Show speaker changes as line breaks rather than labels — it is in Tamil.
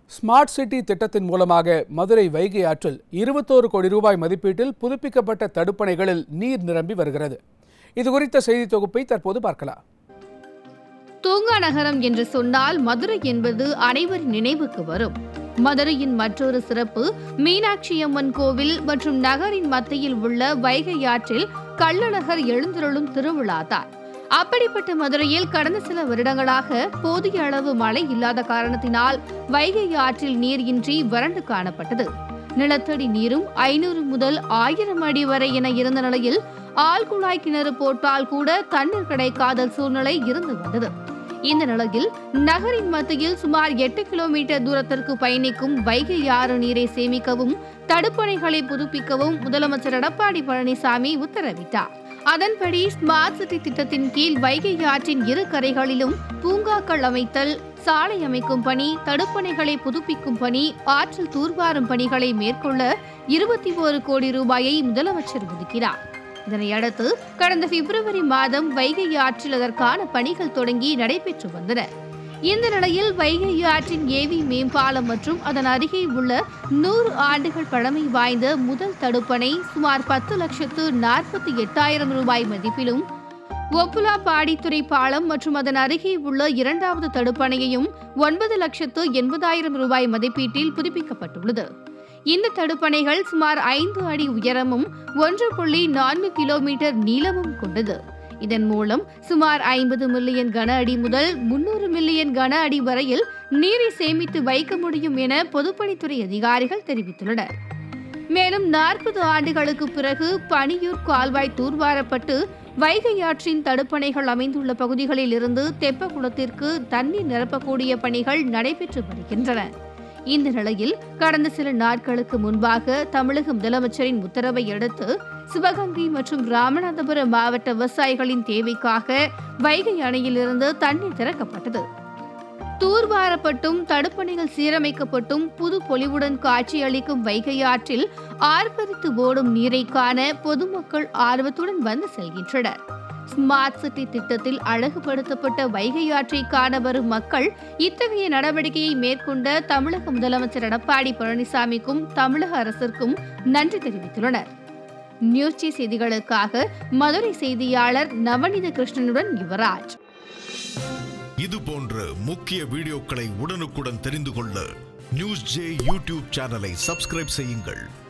ஸ்மார்ட் சிட்டி திட்டத்தின் மூலமாக மதுரை வைகை ஆற்றில் இருபத்தோரு கோடி ரூபாய் மதிப்பீட்டில் புதுப்பிக்கப்பட்ட தடுப்பணைகளில் நீர் நிரம்பி வருகிறது இது குறித்த செய்தி தொகுப்பை தற்போது பார்க்கலாம்
தூங்கா நகரம் என்று சொன்னால் மதுரை என்பது அனைவரின் நினைவுக்கு வரும் மதுரையின் மற்றொரு சிறப்பு மீனாட்சி அம்மன் கோவில் மற்றும் நகரின் மத்தியில் உள்ள வைகை ஆற்றில் கள்ளழகர் எழுந்தருளும் திருவிழாதான் அப்படிப்பட்ட மதுரையில் கடந்த சில வருடங்களாக போதிய அளவு மழை இல்லாத காரணத்தினால் வைகை ஆற்றில் நீர் இன்றி வறண்டு காணப்பட்டது நிலத்தடி நீரும் ஐநூறு முதல் ஆயிரம் அடி வரை என இருந்த நிலையில் ஆழ்குழாய் கிணறு போட்டால் கூட தண்ணீர் கிடைக்காத சூழ்நிலை இருந்து வந்தது இந்த நிலையில் நகரின் மத்தியில் சுமார் எட்டு கிலோமீட்டர் தூரத்திற்கு பயணிக்கும் வைகை ஆறு நீரை சேமிக்கவும் தடுப்பணைகளை புதுப்பிக்கவும் முதலமைச்சர் எடப்பாடி பழனிசாமி உத்தரவிட்டார் அதன்படி ஸ்மார்ட் சிட்டி திட்டத்தின் கீழ் வைகை ஆற்றின் இரு கரைகளிலும் பூங்காக்கள் அமைத்தல் சாலை அமைக்கும் பணி தடுப்பணைகளை புதுப்பிக்கும் பணி ஆற்றில் தூர்வாரும் பணிகளை மேற்கொள்ள இருபத்தி ஒரு கோடி ரூபாயை முதலமைச்சர் ஒதுக்கினார் இதனையடுத்து கடந்த பிப்ரவரி மாதம் வைகை ஆற்றில் அதற்கான பணிகள் தொடங்கி நடைபெற்று வந்தன இந்த நிலையில் வைகை ஆற்றின் ஏவி மேம்பாலம் மற்றும் அதன் அருகே உள்ள நூறு ஆண்டுகள் பழமை வாய்ந்த முதல் தடுப்பணை சுமார் பத்து லட்சத்து நாற்பத்தி எட்டாயிரம் ரூபாய் மதிப்பிலும் ஒப்புலா பாடித்துறை பாலம் மற்றும் அதன் அருகே உள்ள இரண்டாவது தடுப்பணையையும் ஒன்பது லட்சத்து எண்பதாயிரம் ரூபாய் மதிப்பீட்டில் புதுப்பிக்கப்பட்டுள்ளது இந்த தடுப்பணைகள் சுமார் ஐந்து அடி உயரமும் ஒன்று புள்ளி நான்கு கிலோமீட்டர் நீளமும் கொண்டது இதன் மூலம் சுமார் ஐம்பது மில்லியன் கன அடி முதல் முன்னூறு மில்லியன் கன அடி வரையில் நீரை சேமித்து வைக்க முடியும் என பொதுப்பணித்துறை அதிகாரிகள் தெரிவித்துள்ளனர் மேலும் நாற்பது ஆண்டுகளுக்கு பிறகு பனியூர் கால்வாய் தூர்வாரப்பட்டு வைகை ஆற்றின் தடுப்பணைகள் அமைந்துள்ள பகுதிகளில் இருந்து தெப்பகுளத்திற்கு தண்ணீர் நிரப்பக்கூடிய பணிகள் நடைபெற்று வருகின்றன இந்த நிலையில் கடந்த சில நாட்களுக்கு முன்பாக தமிழக முதலமைச்சரின் உத்தரவை அடுத்து சிவகங்கை மற்றும் ராமநாதபுரம் மாவட்ட விவசாயிகளின் தேவைக்காக வைகை அணையிலிருந்து தண்ணீர் திறக்கப்பட்டது தூர்வாரப்பட்டும் தடுப்பணைகள் சீரமைக்கப்பட்டும் புது பொலிவுடன் காட்சியளிக்கும் வைகை ஆற்றில் ஆர்ப்பரித்து ஓடும் நீரை காண பொதுமக்கள் ஆர்வத்துடன் வந்து செல்கின்றனர் ஸ்மார்ட் சிட்டி திட்டத்தில் அழகுபடுத்தப்பட்ட வைகை ஆற்றை காண வரும் மக்கள் இத்தகைய நடவடிக்கையை மேற்கொண்ட தமிழக முதலமைச்சர் எடப்பாடி பழனிசாமிக்கும் தமிழக அரசிற்கும் நன்றி தெரிவித்துள்ளனர் நியூஸ் ஜி செய்திகளுக்காக மதுரை செய்தியாளர் நவநீத கிருஷ்ணனுடன் யுவராஜ்
இது போன்ற முக்கிய வீடியோக்களை உடனுக்குடன் தெரிந்து கொள்ள நியூஸ் ஜே யூடியூப் சேனலை சப்ஸ்கிரைப் செய்யுங்கள்